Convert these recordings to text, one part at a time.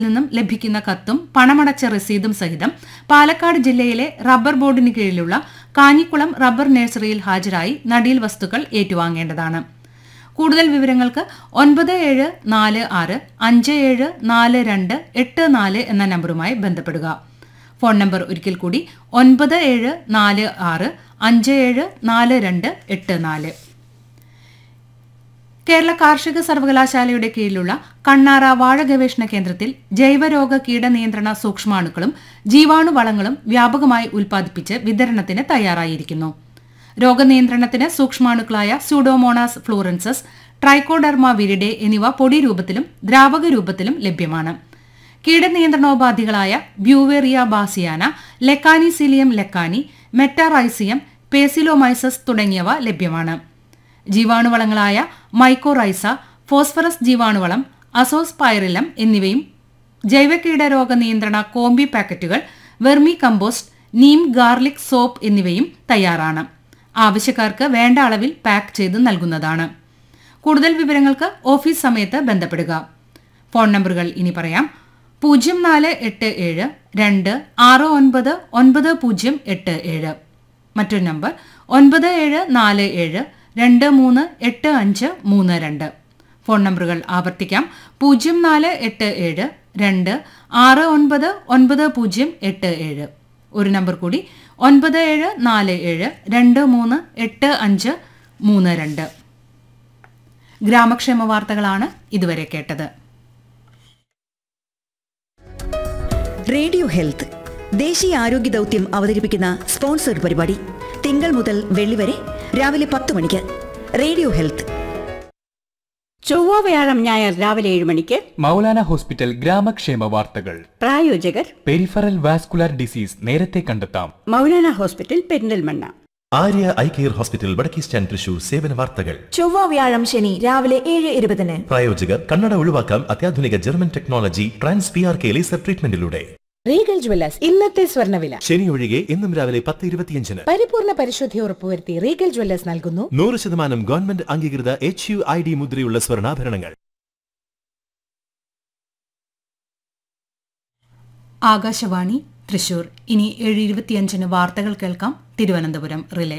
നിന്നും ലഭിക്കുന്ന കത്തും പണമടച്ച രസീതും സഹിതം പാലക്കാട് ജില്ലയിലെ റബ്ബർ ബോർഡിന് കീഴിലുള്ള കാഞ്ഞിക്കുളം റബ്ബർ നഴ്സറിയിൽ ഹാജരായി നടീൽ വസ്തുക്കൾ ഏറ്റുവാങ്ങേണ്ടതാണ് കൂടുതൽ വിവരങ്ങൾക്ക് ഒൻപത് ഏഴ് നാല് ആറ് അഞ്ച് ഏഴ് നാല് രണ്ട് എട്ട് നാല് എന്ന നമ്പറുമായി ബന്ധപ്പെടുക ഫോൺ നമ്പർ ഒരിക്കൽ കൂടി ഒൻപത് ഏഴ് നാല് ആറ് അഞ്ച് ഏഴ് നാല് രണ്ട് എട്ട് നാല് കേരള കാർഷിക സർവകലാശാലയുടെ കീഴിലുള്ള കണ്ണാറ വാഴ ഗവേഷണ കേന്ദ്രത്തിൽ ജൈവരോഗ കീടനിയന്ത്രണ സൂക്ഷ്മാണുക്കളും ജീവാണുവളങ്ങളും വ്യാപകമായി ഉൽപ്പാദിപ്പിച്ച് വിതരണത്തിന് തയ്യാറായിരിക്കുന്നു രോഗനിയന്ത്രണത്തിന് സൂക്ഷ്മാണുക്കളായ സ്യൂഡോമോണാസ് ഫ്ലൂറൻസസ് ട്രൈക്കോഡർമ വിരിഡെ എന്നിവ പൊടി രൂപത്തിലും ദ്രാവക രൂപത്തിലും ലഭ്യമാണ് കീടനിയന്ത്രണോപാധികളായ Beauveria bassiana Lecanicillium lecanii Metarhizium Paecilomyces തുടങ്ങിയവ ലഭ്യമാണ് ജീവാണുവളങ്ങളായ മൈക്കോറൈസ ഫോസ്ഫറസ് ജീവാണുവളം അസോസ്പൈറിലം എന്നിവയും ജൈവകീടരോഗ നിയന്ത്രണ കോമ്പി പാക്കറ്റുകൾ vermi compost neem garlic soap എന്നിവയും തയ്യാറാണ് ആവശ്യക്കാർക്ക് വേണ്ട അളവിൽ പാക്ക് ചെയ്ത് നൽകുന്നതാണ് കൂടുതൽ വിവരങ്ങൾക്ക് ഓഫീസ് സമയത്ത് ബന്ധപ്പെടുക ഫോൺ നമ്പറുകൾ ഇനി പറയാം പൂജ്യം നാല് എട്ട് ഏഴ് രണ്ട് ആറ് ഒൻപത് ഒൻപത് പൂജ്യം എട്ട് ഏഴ് മറ്റൊരു നമ്പർ ഒൻപത് ഏഴ് നാല് ഏഴ് രണ്ട് മൂന്ന് എട്ട് അഞ്ച് മൂന്ന് രണ്ട് ഫോൺ നമ്പറുകൾ ആവർത്തിക്കാം പൂജ്യം നാല് എട്ട് ഏഴ് രണ്ട് ആറ് ഒൻപത് ഒൻപത് പൂജ്യം എട്ട് ഏഴ് ഒരു നമ്പർ കൂടി ഒൻപത് ഏഴ് നാല് ഏഴ് രണ്ട് മൂന്ന് എട്ട് അഞ്ച് മൂന്ന് രണ്ട് ഗ്രാമക്ഷേമ വാർത്തകളാണ് ഇതുവരെ കേട്ടത് റേഡിയോ ഹെൽത്ത് ദേശീയ ആരോഗ്യ ദൗത്യം അവതരിപ്പിക്കുന്ന സ്പോൺസർഡ് പരിപാടി തിങ്കൾ മുതൽ വെള്ളി വരെ രാവിലെ പത്ത് മണിക്ക് റേഡിയോ ഹെൽത്ത് ചൊവ്വ വ്യാഴം ഞായർ രാവിലെ ഏഴ് മണിക്ക് മൗലാന ഹോസ്പിറ്റൽ ഗ്രാമക്ഷേമ വാർത്തകൾ പ്രായോജകർ പെരിഫറൽ വാസ്കുലാർ ഡിസീസ് നേരത്തെ കണ്ടെത്താം Moulana hospital Perinthalmanna Arya eye care hospital വടക്കേ സ്റ്റാൻഡ് തൃശൂർ സേവന വാർത്തകൾ ചൊവ്വ വ്യാഴം ശനി രാവിലെ ഏഴ് ഇരുപതിന് പ്രായോജകർ കണ്ണട ഒഴിവാക്കാം അത്യാധുനിക German technology trans P R K laser ട്രീറ്റ്മെന്റിലൂടെ റീഗൽ ജ്വല്ലേഴ്സ് ഇന്നത്തെ സ്വർണ്ണവില ശനി ഒഴികെ ഇന്നും രാവിലെ പത്ത് ഇരുപത്തിയഞ്ചിന് പരിപൂർണ പരിശുദ്ധി ഉറപ്പുവരുത്തി റീഗൽ ജ്വല്ലേഴ്സ് നൽകുന്നു നൂറ് ശതമാനം ഗവൺമെന്റ് അംഗീകൃത എച്ച് യു ഐ ഡി മുദ്രയുള്ള സ്വർണ്ണാഭരണങ്ങൾ ആകാശവാണി തൃശൂർ ഇനി ഏഴ് ഇരുപത്തിയഞ്ചിന് വാർത്തകൾ കേൾക്കാം തിരുവനന്തപുരം റിലേ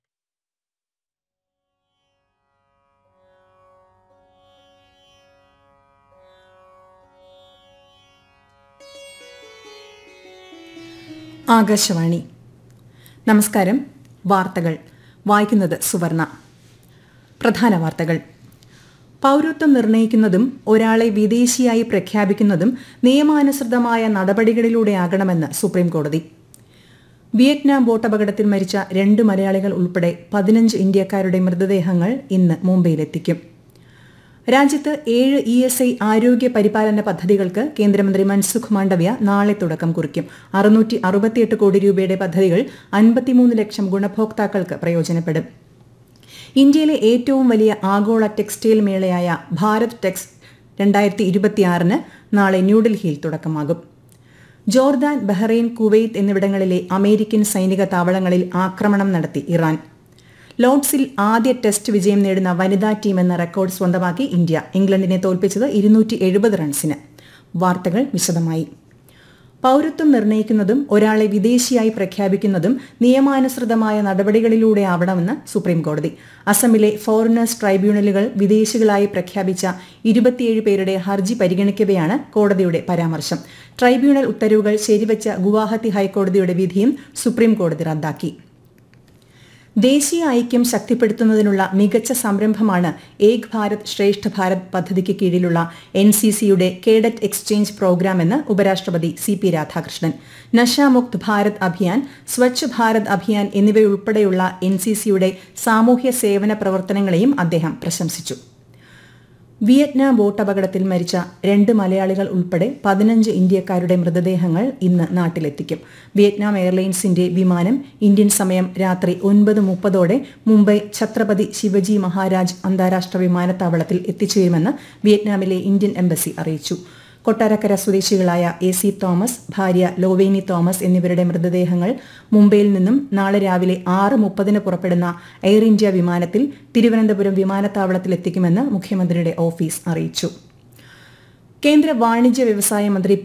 ആകാശവാണി നമസ്കാരം വാർത്തകൾ വായിക്കുന്നത് സുവർണ പ്രധാന വാർത്തകൾ പൗരത്വം നിർണയിക്കുന്നതും ഒരാളെ വിദേശിയായി പ്രഖ്യാപിക്കുന്നതും നിയമാനുസൃതമായ നടപടികളിലൂടെയാകണമെന്ന് സുപ്രീം കോടതി വിയറ്റ്നാം ബോട്ടപകടത്തിൽ മരിച്ച രണ്ട് മലയാളികൾ ഉൾപ്പെടെ പതിനഞ്ച് ഇന്ത്യക്കാരുടെ മൃതദേഹങ്ങൾ ഇന്ന് മുംബൈയിലെത്തിക്കും രാജ്യത്ത് ഏഴ് ഇ എസ് ഐ ആരോഗ്യ പരിപാലന പദ്ധതികൾക്ക് കേന്ദ്രമന്ത്രി മൻസുഖ് മാണ്ഡവ്യ നാളെ തുടക്കം കുറിക്കും അറുന്നൂറ്റി അറുപത്തിയെട്ട് കോടി രൂപയുടെ പദ്ധതികൾ അൻപത്തിമൂന്ന് ലക്ഷം ഗുണഭോക്താക്കൾക്ക് പ്രയോജനപ്പെടും ഇന്ത്യയിലെ ഏറ്റവും വലിയ ആഗോള ടെക്സ്റ്റൈൽ മേളയായ ഭാരത് ടെക്സ് രണ്ടായിരത്തി ഇരുപത്തിയാറിന് നാളെ ന്യൂഡൽഹിയിൽ തുടക്കമാകും ജോർദാൻ ബഹ്റൈൻ കുവൈത്ത് എന്നിവിടങ്ങളിലെ അമേരിക്കൻ സൈനിക താവളങ്ങളിൽ ആക്രമണം നടത്തി ഇറാൻ ലോർഡ്സിൽ ആദ്യ ടെസ്റ്റ് വിജയം നേടുന്ന വനിതാ ടീം എന്ന റെക്കോർഡ് സ്വന്തമാക്കി ഇന്ത്യ ഇംഗ്ലണ്ടിനെ തോൽപ്പിച്ചത് ഇരുന്നൂറ്റി എഴുപത് റൺസിന് വാർത്തകൾ വിശദമായി പൗരത്വം നിർണയിക്കുന്നതും ഒരാളെ വിദേശിയായി പ്രഖ്യാപിക്കുന്നതും നിയമാനുസൃതമായ നടപടികളിലൂടെയാവണമെന്ന് സുപ്രീം കോടതി അസമിലെ ഫോറിനേഴ്സ് ട്രൈബ്യൂണലുകൾ വിദേശികളായി പ്രഖ്യാപിച്ച ഇരുപത്തിയേഴ് പേരുടെ ഹർജി പരിഗണിക്കവെയാണ് കോടതിയുടെ പരാമർശം ട്രൈബ്യൂണൽ ഉത്തരവുകൾ ശരിവച്ച ഗുവാഹത്തി ഹൈക്കോടതിയുടെ വിധിയും സുപ്രീം കോടതി റദ്ദാക്കി ദേശീയ ഐക്യം ശക്തിപ്പെടുത്തുന്നതിനുള്ള മികച്ച സംരംഭമാണ് ഏക് ഭാരത് ശ്രേഷ്ഠ ഭാരത് പദ്ധതിക്ക് കീഴിലുള്ള എൻ സി സിയുടെ കേഡറ്റ് എക്സ്ചേഞ്ച് പ്രോഗ്രാം എന്ന് ഉപരാഷ്ട്രപതി സി പി രാധാകൃഷ്ണൻ നശാമുക്ത് ഭാരത് അഭിയാൻ സ്വച്ഛ് ഭാരത് അഭിയാൻ എന്നിവയുൾപ്പെടെയുള്ള എൻ സി സിയുടെ സാമൂഹ്യ സേവന പ്രവർത്തനങ്ങളെയും അദ്ദേഹം പ്രശംസിച്ചു വിയറ്റ്നാം ബോട്ട് അപകടത്തിൽ മരിച്ച രണ്ട് മലയാളികൾ ഉൾപ്പെടെ പതിനഞ്ച് ഇന്ത്യക്കാരുടെ മൃതദേഹങ്ങൾ ഇന്ന് നാട്ടിലെത്തിക്കും വിയറ്റ്നാം എയർലൈൻസിന്റെ വിമാനം ഇന്ത്യൻ സമയം രാത്രി ഒൻപത് മുപ്പതോടെ മുംബൈ ഛത്രപതി ശിവജി മഹാരാജ് അന്താരാഷ്ട്ര വിമാനത്താവളത്തിൽ എത്തിച്ചേരുമെന്ന് വിയറ്റ്നാമിലെ ഇന്ത്യൻ എംബസി അറിയിച്ചു കൊട്ടാരക്കര സ്വദേശികളായ എ സി തോമസ് ഭാര്യ ലോവേനി തോമസ് എന്നിവരുടെ മൃതദേഹങ്ങൾ മുംബൈയിൽ നിന്നും നാളെ രാവിലെ ആറ് മുപ്പതിന് പുറപ്പെടുന്ന എയർ ഇന്ത്യ വിമാനത്തിൽ തിരുവനന്തപുരം വിമാനത്താവളത്തിൽ എത്തിക്കുമെന്ന് മുഖ്യമന്ത്രിയുടെ ഓഫീസ് അറിയിച്ചു കേന്ദ്ര വാണിജ്യ വ്യവസായ മന്ത്രി